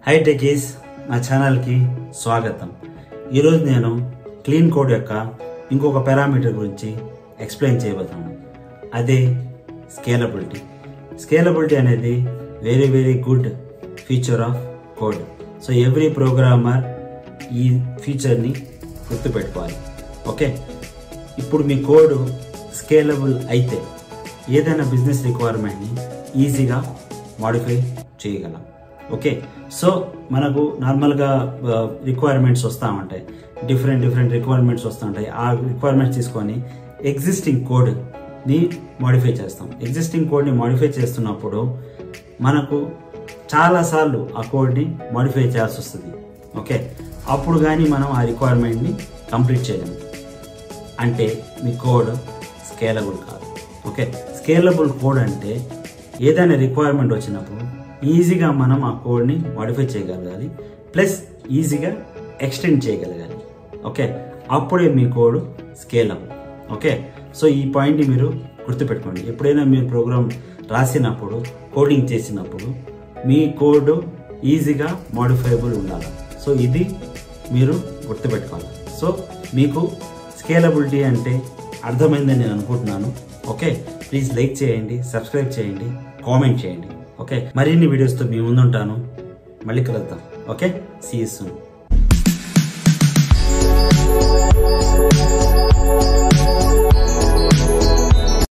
high techies నా ఛానల్కి స్వాగతం ఈరోజు నేను క్లీన్ కోడ్ యొక్క ఇంకొక పారామీటర్ గురించి ఎక్స్ప్లెయిన్ చేయబోతున్నాను అదే స్కేలబిలిటీ స్కేలబిలిటీ అనేది very very good feature of code so every programmer ఈ ఫీచర్ని గుర్తుపెట్టుకోవాలి ఓకే ఇప్పుడు మీ కోడ్ స్కేలబుల్ అయితే ఏదైనా బిజినెస్ రిక్వైర్మెంట్ని ఈజీగా మాడిఫై చేయగలం ఓకే సో మనకు నార్మల్గా రిక్వైర్మెంట్స్ వస్తూ ఉంటాయి డిఫరెంట్ డిఫరెంట్ రిక్వైర్మెంట్స్ వస్తూ ఉంటాయి ఆ రిక్వైర్మెంట్స్ తీసుకొని ఎగ్జిస్టింగ్ కోడ్ని మాడిఫై చేస్తాం ఎగ్జిస్టింగ్ కోడ్ని మాడిఫై చేస్తున్నప్పుడు మనకు చాలాసార్లు ఆ కోడ్ని మాడిఫై చేయాల్సి వస్తుంది ఓకే అప్పుడు కానీ మనం ఆ రిక్వైర్మెంట్ని కంప్లీట్ చేయలేము అంటే మీ కోడ్ స్కేలబుల్ కాదు ఓకే స్కేలబుల్ కోడ్ అంటే ఏదైనా రిక్వైర్మెంట్ వచ్చినప్పుడు ఈజీగా మనం ఆ కోడ్ని మాడిఫై చేయగలగాలి ప్లస్ ఈజీగా ఎక్స్టెండ్ చేయగలగాలి ఓకే అప్పుడే మీ కోడ్ స్కేలబుల్ ఓకే సో ఈ పాయింట్ని మీరు గుర్తుపెట్టుకోండి ఎప్పుడైనా మీరు ప్రోగ్రామ్ రాసినప్పుడు కోడింగ్ చేసినప్పుడు మీ కోడ్ ఈజీగా మాడిఫైబుల్ ఉండాలి సో ఇది మీరు గుర్తుపెట్టుకోవాలి సో మీకు స్కేలబిలిటీ అంటే అర్థమైందని నేను అనుకుంటున్నాను ఓకే ప్లీజ్ లైక్ చేయండి సబ్స్క్రైబ్ చేయండి కామెంట్ చేయండి ఓకే మరిన్ని వీడియోస్తో మీ ముందుంటాను మళ్ళీ కలుద్దాం ఓకే సీ సూన్